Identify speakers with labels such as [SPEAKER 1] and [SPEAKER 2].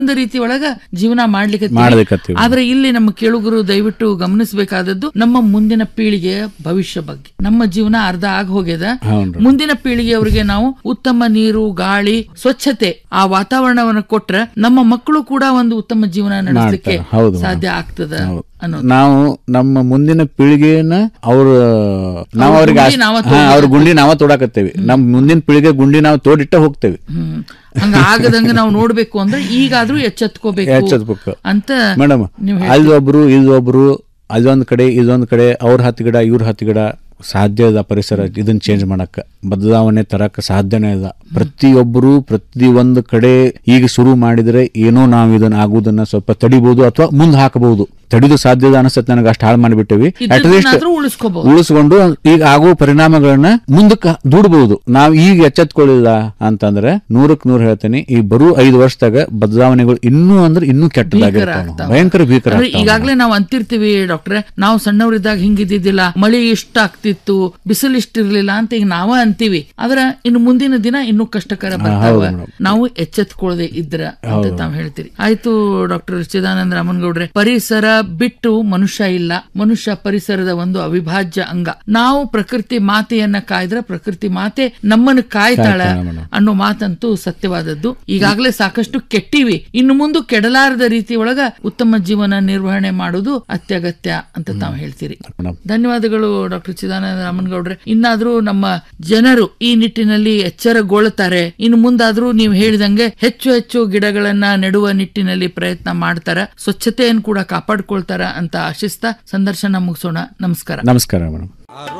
[SPEAKER 1] ಒಂದು ರೀತಿ ಒಳಗ ಜೀವನ ಮಾಡ್ಲಿಕ್ಕೆ
[SPEAKER 2] ಮಾಡ್ಲಿಕತ್ತೀವಿ.
[SPEAKER 1] ಆದ್ರೆ ಇಲ್ಲಿ ನಮ್ಮ ಕೇಳುಗರು ದಯವಿಟ್ಟು ಗಮನಿಸಬೇಕಾದದ್ದು ನಮ್ಮ ಮುಂದಿನ ಪೀಳಿಗೆಯ ಭವಿಷ್ಯ ಬಗ್ಗೆ ನಮ್ಮ ಜೀವನ ಅರ್ಧ ಆಗ ಹೋಗ್ಯದ
[SPEAKER 2] ಹೌನ್ರಿ.
[SPEAKER 1] ಮುಂದಿನ ಪೀಳಿಗೆಯವರಿಗೆ ನಾವು ಉತ್ತಮ ನೀರು ಗಾಳಿ ಸ್ವಚ್ಛತೆ ಆ ವಾತಾವರಣವನ್ನು ಕೊಟ್ರ ನಮ್ಮ ಮಕ್ಕಳು ಕೂಡ ಒಂದು ಉತ್ತಮ ಜೀವನ ನಡೆಸಲಿಕ್ಕೆ
[SPEAKER 2] ಮಾಡ್ತಾರೆ. ಹೌದು ಮೇಡಮ್.
[SPEAKER 1] ಸಾಧ್ಯ ಆಗ್ತದ ಅನ್ನೋದು
[SPEAKER 2] ನಾವು ನಮ್ಮ ಮುಂದಿನ ಪೀಳಿಗೆಯನ್ನ ಅವ್ರ ನಾವು
[SPEAKER 1] ಅವ್ರ
[SPEAKER 2] ಅವ್ರಿಗೆ
[SPEAKER 1] ಗುಂಡಿ
[SPEAKER 2] ಆಸ್-
[SPEAKER 1] ನಾವ
[SPEAKER 2] ಹಾ, ಅವ್ರ ಗುಂಡಿ ನಾವ ತೋಡಾಕತ್ತೇವಿ ನಮ್ ಮುಂದಿನ ಪೀಳಿಗೆ ಗುಂಡಿ ನಾವು ತೋಡಿಟ್ಟ ಹೋಗ್ತೇವಿ
[SPEAKER 1] ಹ್ಮ್ ಹಂಗ ಆಗದಂಗ ನಾವು ನೋಡ್ಬೇಕು ಅಂದ್ರೆ ಈಗಾದ್ರೂ ಎಚ್ಚೆತ್ಕೋಬೇಕು
[SPEAKER 2] ಎಚ್ಚೆತ್ಬೇಕು.
[SPEAKER 1] ಅಂತ
[SPEAKER 2] ಮೇಡಮ್
[SPEAKER 1] ನೀವು
[SPEAKER 2] ಅಲ್ಲೊಬ್ರು ಇಲ್ಲೊಬ್ರು ಅದೊಂದ್ ಕಡೆ ಇದೊಂದ್ ಕಡೆ ಅವ್ರ ಹತ್ತು ಗಿಡ ಇವ್ರ ಹತ್ತು ಗಿಡ ಸಾಧ್ಯ ಇದೆ ಪರಿಸರ ಇದನ್ನ ಚೇಂಜ್ ಮಾಡಕ್ಕ ಬದಲಾವಣೆ ತರಕ ಸಾಧ್ಯನೇ ಇದೆ ಪ್ರತಿಯೊಬ್ಬರು ಪ್ರತಿ ಒಂದು ಕಡೆ ಈಗ ಶುರು ಮಾಡಿದ್ರೆ ಏನೋ ನಾವು ಇದನ್ನ ಆಗುದನ್ನ ಸ್ವಲ್ಪ ತಡಿಬಹುದು ಅಥವಾ ಮುಂದೆ ಹಾಕಬಹುದು ತಡಿದು ಸಾಧ್ಯದ ಅನಿಸುತ್ತೆ ನನಗೆ ಅಷ್ಟು ಹಾಳು ಮಾಡಿಬಿಟ್ಟೇವಿ ಅಟ್ ಲೀಸ್ಟ್
[SPEAKER 1] ಇದನ್ನಾದ್ರೂ ಉಳಿಸ್ಕೋಬಹುದು
[SPEAKER 2] ಉಳಿಸ್ಕೊಂಡು ಈಗ ಆಗುವ ಪರಿಣಾಮಗಳನ್ನ ಮುಂದಕ್ಕೆ ದೂಡಬಹುದು ನಾವು ಈಗ ಎಚ್ಚೆತ್ಕೊಳ್ಳಿಲ್ಲ ಅಂತಂದ್ರೆ ನೂರಕ್ ನೂರ್ ಹೇಳ್ತೇನೆ ಈ ಬರೋ ಐದು ವರ್ಷದಾಗ ಬದಲಾವಣೆಗಳು ಇನ್ನೂ ಅಂದ್ರೆ ಇನ್ನೂ ಕೆಟ್ಟದಾಗಿರ್ತಾವ
[SPEAKER 1] ಆಗ್ತಾವ.
[SPEAKER 2] ಭಯಂಕರ ಭೀಕರ
[SPEAKER 1] ಅಂದ್ರೆ
[SPEAKER 2] ಆಗ್ತಾವ.
[SPEAKER 1] ಈಗಾಗ್ಲೇ ನಾವು ಅಂತಿರ್ತೀವಿ ಡಾಕ್ಟ್ರೆ ನಾವು ಸಣ್ಣವರಿದ್ದಾಗ ಹಿಂಗಿದ್ದಿದ್ದಿಲ್ಲ ಮಳೆ ಇಷ್ಟ ಆಗ್ತಿತ್ತು ಬಿಸಿಲು ಇಷ್ಟಿರ್ಲಿಲ್ಲ ಅಂತ ಈಗ ನಾವ ಅಂತೀವಿ ಆದ್ರ ಇನ್ನು ಮುಂದಿನ ದಿನ ಇನ್ನೂ ಕಷ್ಟಕರ ಬರ್ತಾವ ನಾವು ಎಚ್ಚೆತ್ಕೊಳ್ಳದೆ ಇದ್ರ ಅಂತ ತಾವ್ ಹೇಳ್ತೀರಿ ಆಯ್ತು ಡಾಕ್ಟರ್ ಚಿದಾನಂದ ರಾಮನ್ಗೌಡ್ರೆ ಪರಿಸರ ಬಿಟ್ಟು ಮನುಷ್ಯ ಇಲ್ಲ ಮನುಷ್ಯ ಪರಿಸರದ ಒಂದು ಅವಿಭಾಜ್ಯ ಅಂಗ ನಾವು ಪ್ರಕೃತಿ ಮಾತೆಯನ್ನ ಕಾಯ್ದ್ರೆ ಪ್ರಕೃತಿ ಮಾತೆ ನಮ್ಮನ್ನು ಕಾಯ್ತಾಳ ಅನ್ನೋ ಮಾತಂತೂ ಸತ್ಯವಾದದ್ದು ಈಗಾಗಲೇ ಸಾಕಷ್ಟು ಕೆಟ್ಟಿವಿ ಇನ್ನು ಮುಂದೆ ಕೆಡಲಾರದ ರೀತಿ ಒಳಗ ಉತ್ತಮ ಜೀವನ ನಿರ್ವಹಣೆ ಮಾಡುವುದು ಅತ್ಯಗತ್ಯ ಅಂತ ತಾವು ಹೇಳ್ತೀರಿ
[SPEAKER 2] ಮೇಡಮ್.
[SPEAKER 1] ಧನ್ಯವಾದಗಳು ಡಾಕ್ಟರ್ ಚಿದಾನಂದ ರಾಮನ್ಗೌಡ್ರೆ ಇನ್ನಾದ್ರೂ ನಮ್ಮ ಜನರು ಈ ನಿಟ್ಟಿನಲ್ಲಿ ಎಚ್ಚರಗೊಳ್ಳುತ್ತಾರೆ ಇನ್ನು ಮುಂದಾದ್ರೂ ನೀವು ಹೇಳಿದಂಗೆ ಹೆಚ್ಚು ಹೆಚ್ಚು ಗಿಡಗಳನ್ನ ನೆಡುವ ನಿಟ್ಟಿನಲ್ಲಿ ಪ್ರಯತ್ನ ಮಾಡ್ತಾರ ಸ್ವಚ್ಛತೆಯನ್ನು ಕೂಡ ಕಾಪಾಡ್ಕೊಳ್ತಾರ ಅಂತ ಆಶಿಸ್ತಾ ಸಂದರ್ಶನ ಮುಗಿಸೋಣ ನಮಸ್ಕಾರ
[SPEAKER 2] ನಮಸ್ಕಾರ ಮೇಡಮ್